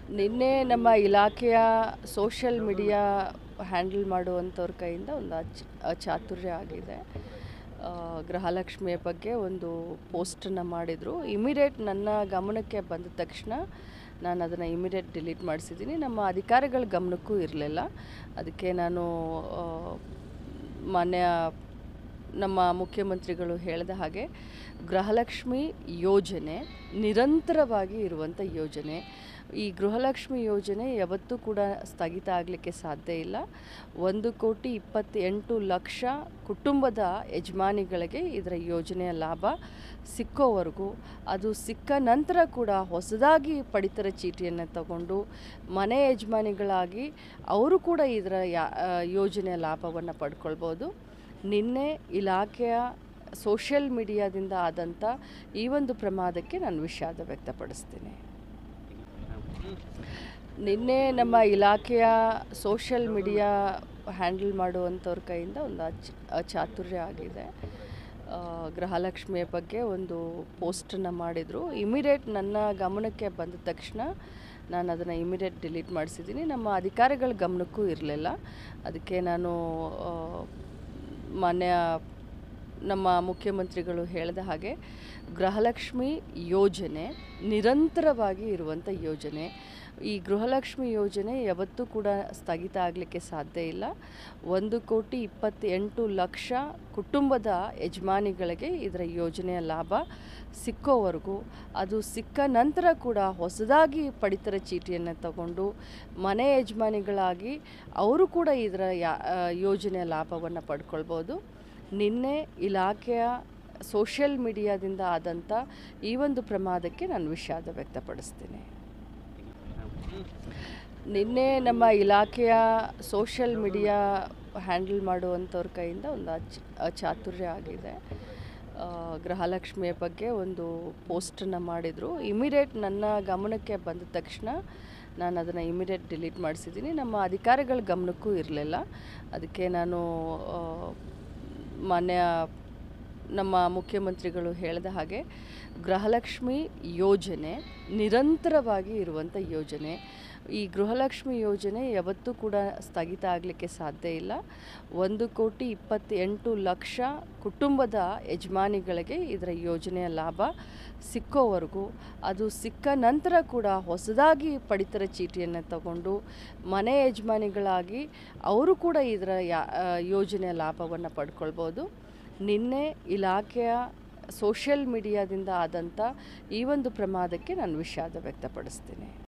ನಿನ್ನೆ ನಮ್ಮ ಇಲಾಖೆಯ ಸೋಷಿಯಲ್ ಮೀಡಿಯಾ ಹ್ಯಾಂಡಲ್ ಮಾಡುವಂಥವ್ರ ಕೈಯಿಂದ ಒಂದು ಅಚ್ ಚಾತುರ್ಯ ಆಗಿದೆ ಆ, ಗೃಹಲಕ್ಷ್ಮಿಯ ಬಗ್ಗೆ ಒಂದು ಪೋಸ್ಟನ್ನು ಮಾಡಿದರು ಇಮಿಡಿಯೇಟ್ ನನ್ನ ಗಮನಕ್ಕೆ ಬಂದ ತಕ್ಷಣ ನಾನು ಅದನ್ನು ಇಮಿಡಿಯೇಟ್ ಡಿಲೀಟ್ ಮಾಡಿಸಿದ್ದೀನಿ ನಮ್ಮ ಅಧಿಕಾರಿಗಳ ಗಮನಕ್ಕೂ ಇರಲಿಲ್ಲ ಅದಕ್ಕೆ ನಾನು ಆ, ಮಾನ್ಯ ನಮ್ಮ ಮುಖ್ಯಮಂತ್ರಿಗಳು ಹೇಳಿದ ಹಾಗೆ ಗೃಹಲಕ್ಷ್ಮಿ ಯೋಜನೆ ನಿರಂತರವಾಗಿ ಇರುವಂಥ ಯೋಜನೆ ಈ ಗೃಹಲಕ್ಷ್ಮಿ ಯೋಜನೆ ಯಾವತ್ತೂ ಕೂಡ ಸ್ಥಗಿತ ಆಗಲಿಕ್ಕೆ ಸಾಧ್ಯ ಇಲ್ಲ ಒಂದು ಕೋಟಿ ಇಪ್ಪತ್ತೆಂಟು ಲಕ್ಷ ಕುಟುಂಬದ ಯಜಮಾನಿಗಳಿಗೆ ಇದರ ಯೋಜನೆಯ ಲಾಭ ಸಿಕ್ಕೋವರೆಗೂ ಅದು ಸಿಕ್ಕ ನಂತರ ಕೂಡ ಹೊಸದಾಗಿ ಪಡಿತರ ಚೀಟಿಯನ್ನು ತಗೊಂಡು ಮನೆ ಯಜಮಾನಿಗಳಾಗಿ ಅವರು ಕೂಡ ಇದರ ಯಾ ಆ, ಯೋಜನೆಯ ಲಾಭವನ್ನು ಪಡ್ಕೊಳ್ಬೋದು ನಿನ್ನೆ ಇಲಾಖೆಯ ಸೋಷಿಯಲ್ ಮೀಡಿಯಾದಿಂದ ಆದಂಥ ಈ ಒಂದು ಪ್ರಮಾದಕ್ಕೆ ನಾನು ವಿಷಾದ ವ್ಯಕ್ತಪಡಿಸ್ತೀನಿ ನಿನ್ನೆ ನಮ್ಮ ಇಲಾಖೆಯ ಸೋಷಿಯಲ್ ಮೀಡಿಯಾ ಹ್ಯಾಂಡಲ್ ಮಾಡುವಂಥವ್ರ ಕೈಯಿಂದ ಒಂದು ಅಚ್ ಚಾತುರ್ಯ ಆಗಿದೆ ಆ, ಗೃಹಲಕ್ಷ್ಮಿಯ ಬಗ್ಗೆ ಒಂದು ಪೋಸ್ಟನ್ನು ಮಾಡಿದರು ಇಮಿಡಿಯೇಟ್ ನನ್ನ ಗಮನಕ್ಕೆ ಬಂದ ತಕ್ಷಣ ನಾನು ಅದನ್ನು ಇಮಿಡಿಯೇಟ್ ಡಿಲೀಟ್ ಮಾಡಿಸಿದ್ದೀನಿ ನಮ್ಮ ಅಧಿಕಾರಿಗಳ ಗಮನಕ್ಕೂ ಇರಲಿಲ್ಲ ಅದಕ್ಕೆ ನಾನು ಆ, ಮಾನ್ಯ ನಮ್ಮ ಮುಖ್ಯಮಂತ್ರಿಗಳು ಹೇಳಿದ ಹಾಗೆ ಗೃಹಲಕ್ಷ್ಮಿ ಯೋಜನೆ ನಿರಂತರವಾಗಿ ಇರುವಂಥ ಯೋಜನೆ ಈ ಗೃಹಲಕ್ಷ್ಮಿ ಯೋಜನೆ ಯಾವತ್ತೂ ಕೂಡ ಸ್ಥಗಿತ ಆಗಲಿಕ್ಕೆ ಸಾಧ್ಯ ಇಲ್ಲ ಒಂದು ಕೋಟಿ ಇಪ್ಪತ್ತೆಂಟು ಲಕ್ಷ ಕುಟುಂಬದ ಯಜಮಾನಿಗಳಿಗೆ ಇದರ ಯೋಜನೆಯ ಲಾಭ ಸಿಕ್ಕೋವರೆಗೂ ಅದು ಸಿಕ್ಕ ನಂತರ ಕೂಡ ಹೊಸದಾಗಿ ಪಡಿತರ ಚೀಟಿಯನ್ನು ತಗೊಂಡು ಮನೆ ಯಜಮಾನಿಗಳಾಗಿ ಅವರು ಕೂಡ ಇದರ ಯಾ ಆ, ಯೋಜನೆಯ ಲಾಭವನ್ನು ಪಡ್ಕೊಳ್ಬೋದು ನಿನ್ನೆ ಇಲಾಖೆಯ ಸೋಷಿಯಲ್ ಮೀಡಿಯಾದಿಂದ ಆದಂಥ ಈ ಒಂದು ಪ್ರಮಾದಕ್ಕೆ ನಾನು ವಿಷಾದ ವ್ಯಕ್ತಪಡಿಸ್ತೀನಿ ನಿನ್ನೆ ನಮ್ಮ ಇಲಾಖೆಯ ಸೋಷಿಯಲ್ ಮೀಡಿಯಾ ಹ್ಯಾಂಡಲ್ ಮಾಡುವಂಥವ್ರ ಕೈಯಿಂದ ಒಂದು ಅಚ್ ಚಾತುರ್ಯ ಆಗಿದೆ ಆ, ಗೃಹಲಕ್ಷ್ಮಿಯ ಬಗ್ಗೆ ಒಂದು ಪೋಸ್ಟನ್ನು ಮಾಡಿದರು ಇಮಿಡಿಯೇಟ್ ನನ್ನ ಗಮನಕ್ಕೆ ಬಂದ ತಕ್ಷಣ ನಾನು ಅದನ್ನು ಇಮಿಡಿಯೇಟ್ ಡಿಲೀಟ್ ಮಾಡಿಸಿದ್ದೀನಿ ನಮ್ಮ ಅಧಿಕಾರಿಗಳ ಗಮನಕ್ಕೂ ಇರಲಿಲ್ಲ ಅದಕ್ಕೆ ನಾನು ಆ, ಮಾನ್ಯ ನಮ್ಮ ಮುಖ್ಯಮಂತ್ರಿಗಳು ಹೇಳಿದ ಹಾಗೆ ಗೃಹಲಕ್ಷ್ಮಿ ಯೋಜನೆ ನಿರಂತರವಾಗಿ ಇರುವಂಥ ಯೋಜನೆ ಈ ಗೃಹಲಕ್ಷ್ಮಿ ಯೋಜನೆ ಯಾವತ್ತೂ ಕೂಡ ಸ್ಥಗಿತ ಆಗಲಿಕ್ಕೆ ಸಾಧ್ಯ ಇಲ್ಲ ಒಂದು ಕೋಟಿ ಇಪ್ಪತ್ತೆಂಟು ಲಕ್ಷ ಕುಟುಂಬದ ಯಜಮಾನಿಗಳಿಗೆ ಇದರ ಯೋಜನೆಯ ಲಾಭ ಸಿಕ್ಕೋವರೆಗೂ ಅದು ಸಿಕ್ಕ ನಂತರ ಕೂಡ ಹೊಸದಾಗಿ ಪಡಿತರ ಚೀಟಿಯನ್ನು ತಗೊಂಡು ಮನೆ ಯಜಮಾನಿಗಳಾಗಿ ಅವರು ಕೂಡ ಇದರ ಯಾ ಆ, ಯೋಜನೆಯ ಲಾಭವನ್ನು ಪಡ್ಕೊಳ್ಬೋದು ನಿನ್ನೆ ಇಲಾಖೆಯ ಸೋಷಿಯಲ್ ಮೀಡಿಯಾದಿಂದ ಆದಂಥ ಈ ಒಂದು ಪ್ರಮಾದಕ್ಕೆ ನಾನು ವಿಷಾದ ವ್ಯಕ್ತಪಡಿಸ್ತೀನಿ